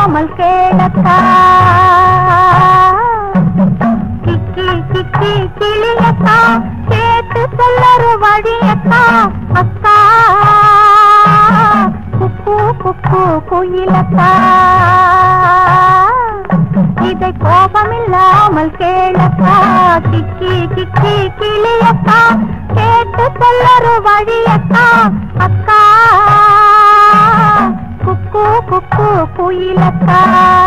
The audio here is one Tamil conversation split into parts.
இல்லாமல் கேளக்கா கிக்கி கிக்கி கிளியக்கா கேட்டு சொல்லரு வழியக்கா அக்கா குக்கு குக்கு குயிலக்கா இதை கோபமில்லாமல் கேளக்கா கிக்கி கிக்கி கிளியக்கா கேட்டு சொல்லரு வழியக்கா அக்கா குக்கு குக்கு குயிலக்கா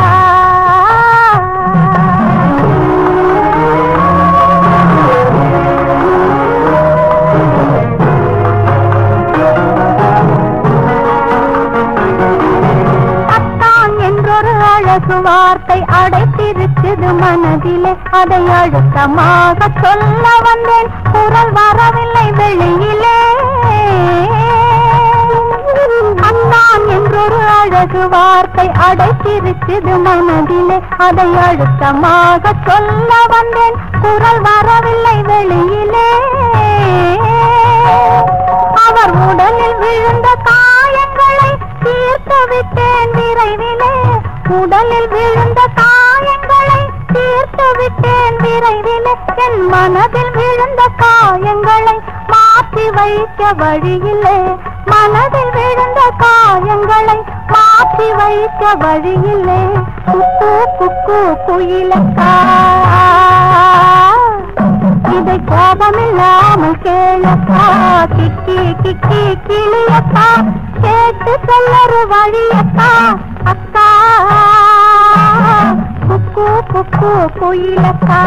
அத்தான் என்றொரு அழகு வார்த்தை அடைத்திருக்குது மனதிலே அதை அழுத்தமாக சொல்ல வந்தேன் குரல் வரவில்லை வெளியிலே அத்தான் என்றொரு அழகு வார்த்தை அடைத்திருக்குது மனதிலே அதை அழுத்தமாக சொல்ல வந்தேன் குரல் வரவில்லை வெளியிலே அவர் உடலில் விழுந்த காயங்களை தீர்த்து விட்டேன் விரைவிலே உடலில் விழுந்த காயங்களை தீர்த்து விட்டேன் விரைவிலே என் மனதில் விழுந்த காயங்களை மாற்றி வைக்க வழியிலே மனதில் விழுந்த காயங்களை மாற்றி வைக்க வழியிலே குக்கு குக்கு குயிலக்கா இதை கோபமில்லாமல் கேளக்கா கிக்கி கிக்கி கிளியக்கா கேட்டு சொல்லரு வழியக்கா அக்கா குக்கு குக்கு குயிலக்கா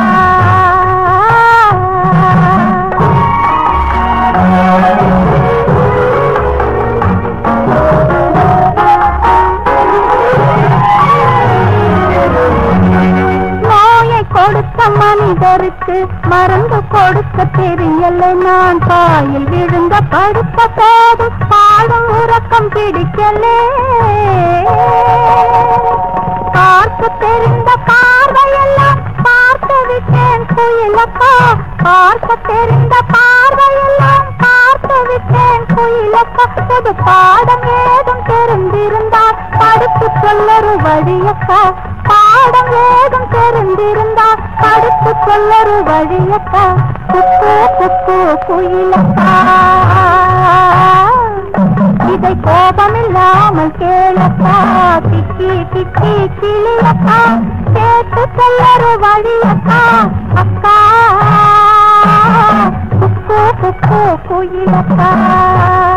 நோயை கொடுத்த மனிதருக்கு மருந்து கொடுக்க தெரியல நான் பாயில் விழுந்த படுத்த போது பாடும் உறக்கம் பிடிக்கலே பார்க்க தெரிந்த பார்வையெல்லாம் பார்த்து விட்டேன் குயிலப்பா பார்க்க தெரிந்த பார்வையெல்லாம் பார்த்து விட்டேன் குயிலப்பா புது பாடம் ஏதும் தெரிந்திருந்தால் படித்து சொல்லரு வழியக்கா பாடம் ஏதும் தெரிந்திருந்தால் படித்து சொல்லரு வழியக்கா குக்கு குக்கு குயிலக்கா இதை கோபமில்லாமல் கேளக்கா திக்கி திக்கி கிளியக்கா கேட்டு சொல்லரு வழியக்கா அக்கா குக்கு குக்கு குயிலக்கா